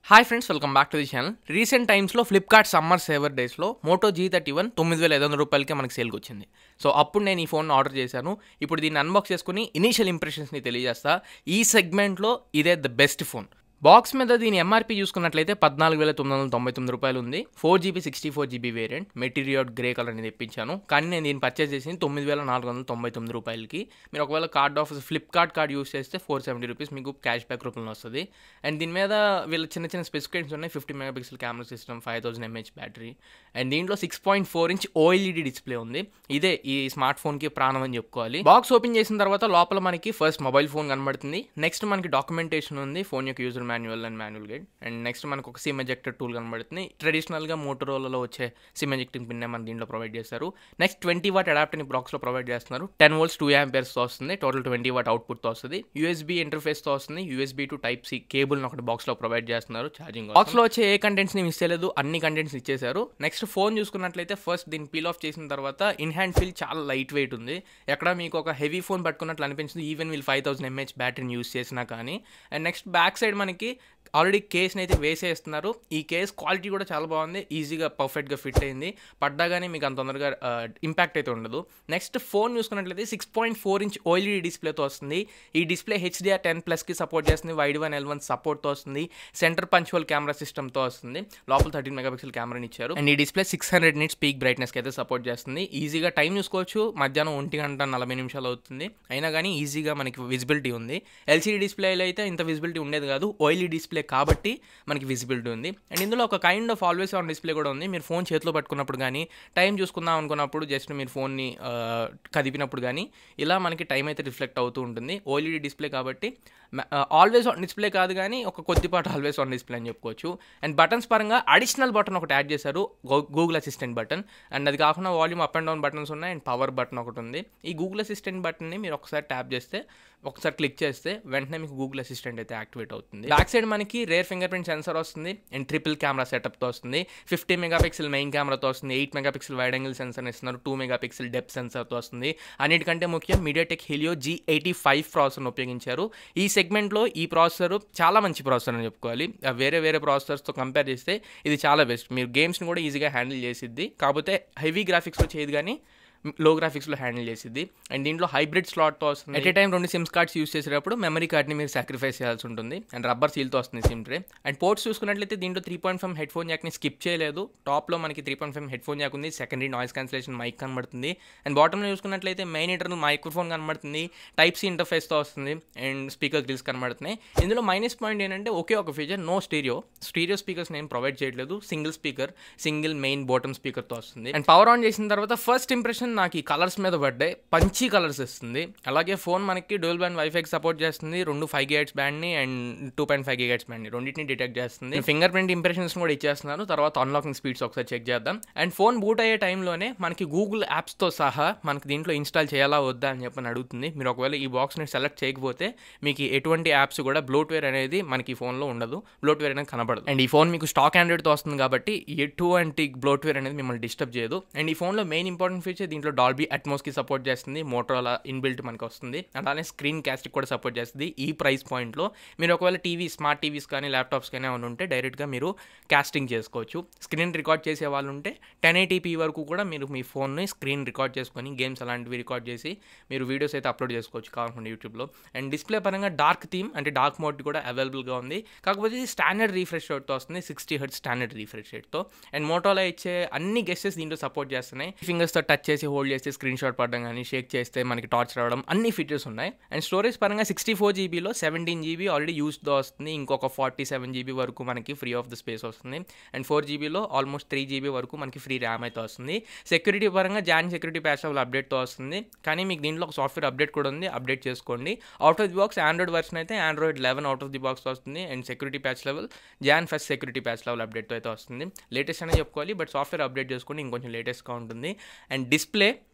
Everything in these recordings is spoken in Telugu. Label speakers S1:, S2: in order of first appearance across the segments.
S1: hi friends welcome back to the channel recent టైమ్స్లో ఫ్లిప్కార్ట్ సమ్మర్ సేవర్ డేస్లో మోటో జీ థర్టీ వన్ తొమ్మిది వేల ఐదు వందల రూపాయలకే మనకి సేల్కి వచ్చింది సో అప్పుడు నేను ఈ ఫోన్ ఆర్డర్ చేశాను ఇప్పుడు దీన్ని అన్బాక్స్ చేసుకుని ఇనీషియల్ ఇంప్రెషన్స్ని తెలియజేస్తా ఈ సెగ్మెంట్లో ఇదే ద బెస్ట్ ఫోన్ బాక్స్ మీద దీని ఎంఆర్పీ చూసుకున్నట్లయితే పద్నాలుగు వేల తొమ్మిది వందల తొంభై తొమ్మిది రూపాయలు ఉంది four GB sixty four GB variant material grey colour అనేది తెప్పించాను కానీ నేను దీన్ని పర్చేస్ చేసింది తొమ్మిది వేల నాలుగు వందల తొంభై తొమ్మిది రూపాయలకి మీరు ఒకవేళ card offers Flipkart card use చేస్తే ఫోర్ సెవెంటీ రూపీస్ మీకు క్యాష్ బ్యాక్ రూపంలో వస్తుంది అండ్ దీని మీద వీళ్ళ చిన్న చిన్న స్పెసిఫికేషన్స్ ఉన్నాయి fifty mega pixel camera system five thousand MH battery and దీంట్లో six point four inch OLED display ఉంది ఇదే ఈ స్మార్ట్ ఫోన్కి ప్రాణం అని చెప్పుకోవాలి బాక్స్ ఓపెన్ చేసిన తర్వాత లోపల మనకి ఫస్ట్ మొబైల్ ఫోన్ కనబడుతుంది నెక్స్ట్ మనకి డాక్యుమెంటేషన్ ఉంది ఫోన్ యొక్క user manual and manual guide and next మనకు ఒక సిమ్ ఎజెక్టర్ టూల్ కనబడుతుంది ట్రెడిషనల్గా మోటరోలలో వచ్చే సిమ్ ఎజెక్టింగ్ పిన్ మన దీంట్లో ప్రొవైడ్ చేస్తారు నెక్స్ట్ ట్వంటీ వాట్ అడాప్టర్ని బాక్స్లో ప్రొవైడ్ చేస్తున్నారు టెన్ వోల్ట్స్ టూ తో వస్తుంది టోటల్ ట్వంటీ వాట్ అవుట్పుట్తో వస్తుంది యూఎస్బీ ఇంటర్ఫేస్తో వస్తుంది USB to type C cable ఒకటి బాక్స్లో ప్రొవైడ్ చేస్తున్నారు ఛార్జింగ్ బాక్స్లో వచ్చే ఏ కంటెంట్స్ని మిస్ చేయలేదు అన్ని కంటెంట్స్ ఇచ్చేశారు నెక్స్ట్ ఫోన్ చూసుకున్నట్లయితే ఫస్ట్ దీన్ని పీల్ ఆఫ్ చేసిన తర్వాత ఇన్ హ్యాండ్ ఫీల్ చాలా లైట్ వెయిట్ ఉంది ఎక్కడ మీకు ఒక హెవీ ఫోన్ పట్టుకున్నట్లు అనిపించింది ఈవెన్ వీళ్ళు ఫైవ్ థౌసండ్ ఎంహెచ్ బ్యాటరీని యూస్ చేసినా కానీ అండ్ నెక్స్ట్ బ్యాక్ సైడ్ మనకి ఆల్రెడీ కేస్ని అయితే వేసేస్తున్నారు ఈ కేస్ క్వాలిటీ కూడా చాలా బాగుంది ఈజీగా పర్ఫెక్ట్గా ఫిట్ అయింది పడ్డాగానే మీకు అంత తొందరగా ఇంపాక్ట్ అయితే ఉండదు నెక్స్ట్ ఫోన్ చూసుకున్నట్లయితే six point four inch OLED డిస్ప్లేతో వస్తుంది ఈ డిస్ప్లే హెచ్డిఆర్ టెన్ ప్లస్కి సపోర్ట్ చేస్తుంది వైడ్ వన్ ఎల్ వన్ సపోర్ట్తో వస్తుంది సెంటర్ పంచువల్ కెమెరా సిస్టమ్తో వస్తుంది లోపల థర్టీన్ మెగాపిక్సెల్ కెమెరాని ఇచ్చారు అండ్ ఈ display six hundred nits peak బ్రైట్నెస్కి అయితే సపోర్ట్ చేస్తుంది ఈజీగా టైం చూసుకోవచ్చు మధ్యాహ్నం ఒంటి గంట నలభై నిమిషాలు అవుతుంది అయినా కానీ ఈజీగా మనకి విజిబిలిటీ ఉంది ఎల్సీడీ డిస్ప్లేలో అయితే ఇంత విజిబిలిటీ ఉండేది కాదు ఓఎల్ఈ డిస్ప్లే కాబట్టి మనకి విజిబిలిటీ ఉంది అండ్ ఇందులో ఒక kind of always on display కూడా ఉంది మీరు ఫోన్ చేతిలో పట్టుకున్నప్పుడు కానీ టైం చూసుకుందాం అనుకున్నప్పుడు జస్ట్ మీరు ఫోన్ని కదిపినప్పుడు కానీ ఇలా మనకి టైం అయితే రిఫ్లెక్ట్ అవుతూ ఉంటుంది ఓఎల్ఈడి డిస్ప్లే కాబట్టి ఆల్వేస్ ఆన్ డిస్ప్లే కాదు కానీ ఒక కొద్దిపాటు ఆల్వేస్ ఆన్ డిస్ప్లే అని చెప్పుకోవచ్చు అండ్ బటన్స్ పరంగా అడిషనల్ బటన్ ఒకటి యాడ్ చేశారు గూగుల్ అసిస్టెంట్ బటన్ అండ్ అది కాకుండా volume up and down buttons ఉన్నాయి అండ్ పవర్ బటన్ ఒకటి ఉంది ఈ గూగుల్ అసిస్టెంట్ బటన్ని మీరు ఒకసారి ట్యాప్ చేస్తే ఒకసారి క్లిక్ చేస్తే వెంటనే మీకు గూగుల్ అసిస్టెంట్ అయితే యాక్టివేట్ అవుతుంది బ్యాక్ సైడ్ మనకి రేర్ ఫింగర్ ప్రింట్ సెన్సర్ వస్తుంది అండ్ ట్రిపుల్ కెమెరా సెటప్తో వస్తుంది ఫిఫ్టీ మెగాపిక్సెల్ మెయిన్ కెమెరాతో వస్తుంది eight megapixel wide angle sensor ఇస్తున్నారు టూ మెగాపిక్సెల్ డెప్ సెన్సర్తో వస్తుంది అన్నిటికంటే ముఖ్యం MediaTek Helio G eighty five ప్రాసెసర్ని ఉపయోగించారు ఈ సెగ్మెంట్లో ఈ ప్రాసెసర్ చాలా మంచి ప్రాసెసర్ అని చెప్పుకోవాలి వేరే వేరే ప్రాసెసర్స్తో కంపేర్ చేస్తే ఇది చాలా బెస్ట్ మీరు గేమ్స్ని కూడా ఈజీగా హ్యాండిల్ చేసిద్ది కాకపోతే హెవీ గ్రాఫిక్స్లో చేయదు కానీ లో గ్రాఫిక్స్లో హ్యాండిల్ చేసింది అండ్ దీంట్లో హైబ్రిడ్ స్లాట్తో వస్తుంది ఎట్ ఏ టైం రెండు సిమ్స్ కార్డ్స్ యూస్ చేసేటప్పుడు మెమరీ కార్డ్ని మీరు సాక్రిఫైస్ చేయాల్సి ఉంటుంది అండ్ రబ్బర్ సీల్తో వస్తుంది సిమ్ ట్రే అండ్ పోర్ట్స్ చూసుకున్నట్లయితే దీంట్లో three point five headphone జాక్ని స్కిప్ చేయలేదు టాప్లో మనకి three point five headphone jack ఉంది సెకండరీ నాయిస్ క్యాన్సిలేషన్ మైక్ కనబడుతుంది అండ్ బాటంలో చూసుకున్నట్లయితే మెయిన్ ఇంటర్నల్ మైక్రోఫోన్ కనబడుతుంది టైప్ సి ఇంటర్ఫేస్తో వస్తుంది అండ్ స్పీకర్ గ్రిల్స్ కనబడుతున్నాయి ఇందులో మైనస్ పాయింట్ ఏంటంటే ఒకే ఒక feature no stereo stereo speakers నేను ప్రొవైడ్ చేయట్లేదు single speaker single main bottom స్పీకర్తో వస్తుంది అండ్ పవర్ ఆన్ చేసిన తర్వాత ఫస్ట్ ఇంప్రెషన్ నాకు ఈ కలర్స్ మీద పడ్డాయి పంచి కలర్స్ ఇస్తుంది అలాగే ఫోన్ మనకి డోల్ బ్యాండ్ వైఫైకి సపోర్ట్ చేస్తుంది రెండు ఫైవ్ గేట్స్ బ్యాండ్ని అండ్ టూ పాయింట్ ఫైవ్ గేట్స్ బ్యాండ్ని రెండింటిని డిటెక్ట్ చేస్తుంది ఫింగర్ ప్రింట్ ఇంప్రెషన్స్ కూడా ఇచ్చేస్తున్నారు తర్వాత అన్లాకింగ్ స్పీడ్స్ ఒకసారి చెక్ చేద్దాం అండ్ ఫోన్ బూట్ అయ్యే టైంలోనే మనకి గూగుల్ యాప్స్తో సహా మనకి దీంట్లో ఇన్స్టాల్ చేయాలా వద్దా అని చెప్పని అడుగుతుంది మీరు ఒకవేళ ఈ బాక్స్ని సెలెక్ట్ చేయకపోతే మీకు ఎటువంటి యాప్స్ కూడా బ్లోట్వేర్ అనేది మనకి ఈ ఫోన్లో ఉండదు బ్లోట్వేర్ అనేది కనబడదు అండ్ ఈ ఫోన్ మీకు స్టాక్ ఆండ్రాయిడ్తో వస్తుంది కాబట్టి ఎటువంటి బ్లోట్వేర్ అనేది మిమ్మల్ని డిస్టర్బ్ చేయదు అండ్ ఈ ఫోన్లో మెయిన్ ఇంపార్టెంట్ ఫీచర్ దీంట్లో డాల్బీ అట్మోస్కి సపోర్ట్ చేస్తుంది మోటోలా ఇన్బిల్ట్ మనకి వస్తుంది అలానే స్క్రీన్ క్యాస్ట్కి కూడా సపోర్ట్ చేస్తుంది ఈ ప్రైస్ పాయింట్లో మీరు ఒకవేళ టీవీ స్మార్ట్ టీవీస్ కానీ ల్యాప్టాప్స్ కానీ ఏమైనా ఉంటే డైరెక్ట్గా మీరు కాస్టింగ్ చేసుకోవచ్చు స్క్రీన్ రికార్డ్ చేసే వాళ్ళు ఉంటే టెన్ ఎయిటీపీ వరకు కూడా మీరు మీ ఫోన్ని స్క్రీన్ రికార్డ్ చేసుకొని గేమ్స్ అలాంటివి రికార్డ్ చేసి మీరు వీడియోస్ అయితే అప్లోడ్ చేసుకోవచ్చు కావాలనుకుంటే యూట్యూబ్లో అండ్ డిస్ప్లే పరంగా డార్క్ థీమ్ అంటే డార్క్ మోడ్ కూడా అవైలబుల్గా ఉంది కాకపోతే ఇది స్టాండర్డ్ రీఫ్రెష్ రేట్తో వస్తుంది సిక్స్టీ హెడ్ స్టాండర్డ్ రీఫ్రెష్ రేట్తో అండ్ మోటోలో ఇచ్చే అన్ని గెస్టెస్ దీంట్లో సపోర్ట్ చేస్తున్నాయి ఫింగర్స్తో టచ్ చేసి హోల్డ్ చేస్తే స్క్రీన్ షాట్ పడడం కానీ షేక్ చేస్తే మనకి టార్చ్ రావడం అన్ని ఫీచర్స్ ఉన్నాయి అండ్ స్టోరేజ్ పరంగా సిక్స్టీ ఫోర్ జీబీలో సెవెంటీన్ జీబీ ఆల్రెడీ యూస్తో వస్తుంది ఇంకొక ఫార్టీ సెవెన్ జీబీ వరకు మనకి ఫ్రీ ఆఫ్ ద స్పేస్ వస్తుంది అండ్ ఫోర్ జీబీలో ఆల్మోస్ట్ త్రీ జీబీ వరకు మనకి ఫ్రీ ర్యామ్ అయితే వస్తుంది సెక్యూరిటీ పరంగా జాన్ సెక్యూరిటీ ప్యాచ్ లెవెల్ అప్డేట్తో వస్తుంది కానీ మీకు దీంట్లో ఒక సాఫ్ట్వేర్ అప్డేట్ కూడా ఉంది అప్డేట్ చేసుకోండి out of the box Android version అయితే Android eleven out of the box వస్తుంది and security patch level Jan first security patch level అప్డేట్తో అయితే వస్తుంది లేటెస్ట్ అనే చెప్పుకోవాలి బట్ సాఫ్ట్వేర్ అప్డేట్ చేసుకుని ఇంకొంచెం లేటెస్ట్గా ఉంటుంది అండ్ డిస్ప్లే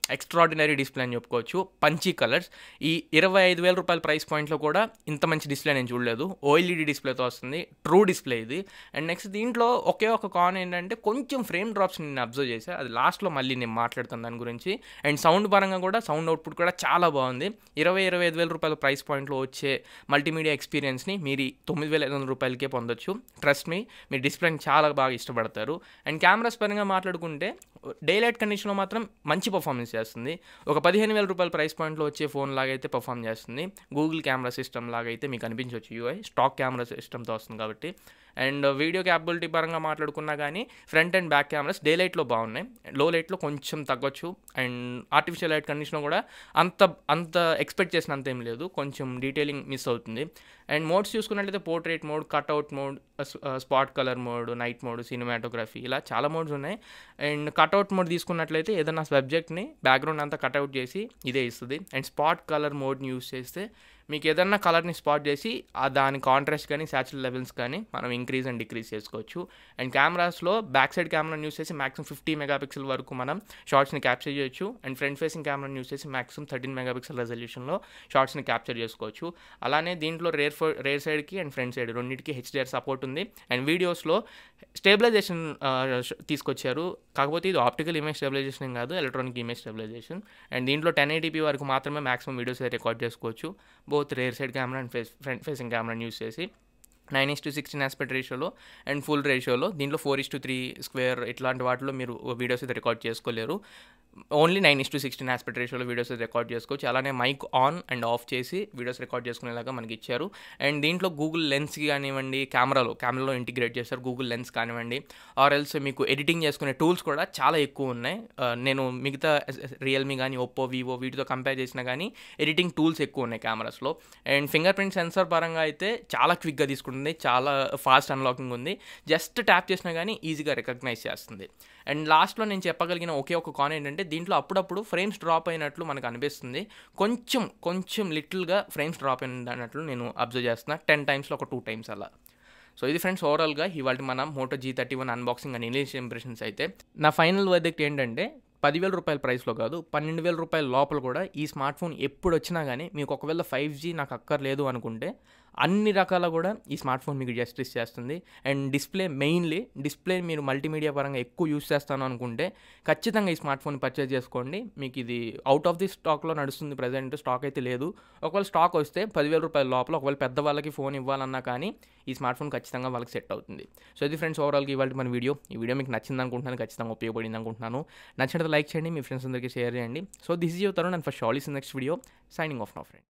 S1: ఎక్స్ట్రాడినరీ డిస్ప్లే అని చెప్పుకోవచ్చు పంచీ కలర్స్ ఈ ఇరవై ఐదు వేల రూపాయల ప్రైస్ పాయింట్లో కూడా ఇంత మంచి డిస్ప్లే నేను చూడలేదు ఓఎల్ఈడి డిస్ప్లేతో వస్తుంది ట్రూ డిస్ప్లే ఇది అండ్ నెక్స్ట్ దీంట్లో ఒకే ఒక కాన్ ఏంటంటే కొంచెం ఫ్రేమ్ డ్రాప్స్ నేను అబ్జర్వ్ చేశాను అది లాస్ట్లో మళ్ళీ నేను మాట్లాడుతాను దాని గురించి అండ్ సౌండ్ పరంగా కూడా సౌండ్ అవుట్పుట్ కూడా చాలా బాగుంది ఇరవై ఇరవై ఐదు వేల రూపాయల ప్రైస్ పాయింట్లో వచ్చే మల్టీమీడియా ఎక్స్పీరియన్స్ని మీరు తొమ్మిది వేల ఐదు వందల రూపాయలకే పొందొచ్చు ట్రస్ట్ మీ మీరు డిస్ప్లేని చాలా బాగా ఇష్టపడతారు అండ్ కెమెరాస్ పరంగా మాట్లాడుకుంటే డే లైట్ కండిషన్లో మాత్రం మంచి పర్ఫార్మెన్స్ చేస్తుంది ఒక పదిహేను వేల రూపాయల ప్రైస్ పాయింట్లో వచ్చే ఫోన్ లాగైతే పర్ఫామ్ చేస్తుంది గూగుల్ కెమెరా సిస్టమ్ లాగైతే మీకు అనిపించవచ్చు యూఐ స్టాక్ కెమెరా సిస్టమ్తో వస్తుంది కాబట్టి అండ్ వీడియో క్యాపబిలిటీ పరంగా మాట్లాడుకున్నా కానీ front and back cameras day లైట్లో బాగున్నాయి లో లైట్లో కొంచెం తగ్గొచ్చు అండ్ ఆర్టిఫిషియల్ లైట్ కండిషన్లో కూడా అంత అంత ఎక్స్పెక్ట్ చేసినంత ఏం లేదు కొంచెం డీటెయిలింగ్ మిస్ అవుతుంది అండ్ మోడ్స్ చూసుకున్నట్లయితే portrait mode cutout mode spot colour mode night mode cinematography ఇలా చాలా మోడ్స్ ఉన్నాయి అండ్ కట్అవుట్ మోడ్ తీసుకున్నట్లయితే ఏదైనా సబ్జెక్ట్ని బ్యాక్గ్రౌండ్ అంతా కట్అవుట్ చేసి ఇదే ఇస్తుంది అండ్ స్పాట్ కలర్ మోడ్ని యూస్ చేస్తే మీకు ఏదన్నా కలర్ని స్పాట్ చేసి ఆ దాని కాంట్రాస్ట్ కానీ సాచురల్ లెవెల్స్ కానీ మనం ఇంక్రీజ్ అండ్ డిక్రీజ్ చేసుకోవచ్చు అండ్ కెమెరాస్లో బ్యాక్ సైడ్ కెమెరాని యూస్ చేసి మాక్సిమం ఫిఫ్టీ మెగాపిక్సెల్ వరకు మనం షార్ట్స్ని క్యాప్చర్ చేయొచ్చు అండ్ ఫ్రంట్ ఫేసింగ్ కెమెరాని యూస్ చేసి మాక్సిమం థర్టీన్ మెగాపిక్సెల్ రెజల్యూషన్లో షార్ట్స్ని క్యాప్చర్ చేసుకోవచ్చు అలానే దీంట్లో రేర్ ఫో రేర్ సైడ్కి అండ్ ఫ్రంట్ సైడ్ రెండింటికి హెచ్డిఆర్ సపోర్ట్ ఉంది అండ్ వీడియోస్లో స్టేబిలైజేషన్ తీసుకొచ్చారు కాకపోతే ఇది ఆప్టికల్ ఇమేజ్ స్టెబిలైజేషన్ కాదు ఎలక్ట్రానిక్ ఇమేజ్ స్టెబిలైజేషన్ అండ్ దీంట్లో టెన్ ఎయిటీపీ వరకు మాత్రమే మాక్సిమం వీడియోస్ రికార్డ్ చేసుకోవచ్చు both rear side camera and face front facing కెమెరాని యూస్ చేసి nine is to sixteen aspect రేషియోలో అండ్ ఫుల్ రేషియోలో దీంట్లో four is to three square ఇట్లాంటి వాటిలో మీరు వీడియోస్ అయితే రికార్డ్ చేసుకోలేరు only nine is to sixteen aspect రేషియోలో వీడియోస్ అయితే రికార్డ్ చేసుకోవచ్చు అలానే మైక్ ఆన్ అండ్ ఆఫ్ చేసి వీడియోస్ రికార్డ్ చేసుకునేలాగా మనకి ఇచ్చారు అండ్ దీంట్లో గూగుల్ లెన్స్కి కానివ్వండి కెమెరాలో కెమెరాలో ఇంటిగ్రేట్ చేస్తారు గూగుల్ లెన్స్ కానివ్వండి ఆర్ ఎల్స్ మీకు ఎడిటింగ్ చేసుకునే టూల్స్ కూడా చాలా ఎక్కువ ఉన్నాయి నేను మిగతా రియల్మీ కానీ ఒప్పో వివో వీటితో కంపేర్ చేసినా కానీ ఎడిటింగ్ టూల్స్ ఎక్కువ ఉన్నాయి కెమెరాస్లో అండ్ ఫింగర్ ప్రింట్ సెన్సార్ పరంగా అయితే చాలా క్విక్గా తీసుకుంటుంది చాలా ఫాస్ట్ అన్లాకింగ్ ఉంది జస్ట్ ట్యాప్ చేసినా కానీ ఈజీగా రికగ్నైజ్ చేస్తుంది అండ్ లాస్ట్లో నేను చెప్పగలిగిన ఒకే ఒక కాన్ ఏంటంటే దీంట్లో అప్పుడప్పుడు ఫ్రేమ్స్ డ్రాప్ అయినట్లు మనకు అనిపిస్తుంది కొంచెం కొంచెం లిటిల్గా ఫ్రేమ్స్ డ్రాప్ అయినట్లు అన్నట్లు నేను అబ్జర్వ్ చేస్తున్నా టెన్ టైమ్స్లో ఒక టూ టైమ్స్ అలా సో ఇది ఫ్రెండ్స్ ఓవరాల్గా ఇవాళ మన Moto G thirty one unboxing and initial impressions అయితే నా ఫైనల్ వర్దిక్ట్ ఏంటంటే పదివేల రూపాయల ప్రైస్లో కాదు పన్నెండు వేల రూపాయల లోపల కూడా ఈ స్మార్ట్ ఫోన్ ఎప్పుడు వచ్చినా కానీ మీకు ఒకవేళ ఫైవ్ జీ నాకు అక్కర్లేదు అనుకుంటే అన్ని రకాల కూడా ఈ స్మార్ట్ ఫోన్ మీకు జస్టిస్ చేస్తుంది అండ్ డిస్ప్లే మెయిన్లీ డిస్ప్లే మీరు మల్టీమీడియా పరంగా ఎక్కువ యూస్ చేస్తాను అనుకుంటే ఖచ్చితంగా ఈ స్మార్ట్ ఫోన్ పర్చేజ్ చేసుకోండి మీకు ఇది అవుట్ ఆఫ్ ది స్టాక్లో నడుస్తుంది ప్రజెంట్ స్టాక్ అయితే లేదు ఒకవేళ స్టాక్ వస్తే పదివేల రూపాయల లోపల ఒకవేళ పెద్దవాళ్ళకి ఫోన్ ఇవ్వాలన్నా కానీ ఈ స్మార్ట్ ఫోన్ ఖచ్చితంగా వాళ్ళకి సెట్ అవుతుంది సో ఇది ఫ్రెండ్స్ ఓవరాల్గా ఇవాళ మన వీడియో ఈ వీడియో మీకు నచ్చింది అనుకుంటున్నాను ఖచ్చితంగా ఉపయోగపడింది అనుకుంటున్నాను నచ్చినట్టు లైక్ చేయండి మీ ఫ్రెండ్స్ అందరికీ షేర్ చేయండి so this is your Tarun and for షాలీస్ నెక్స్ట్ వీడియో సైనింగ్ ఆఫ్ నా ఫ్రెండ్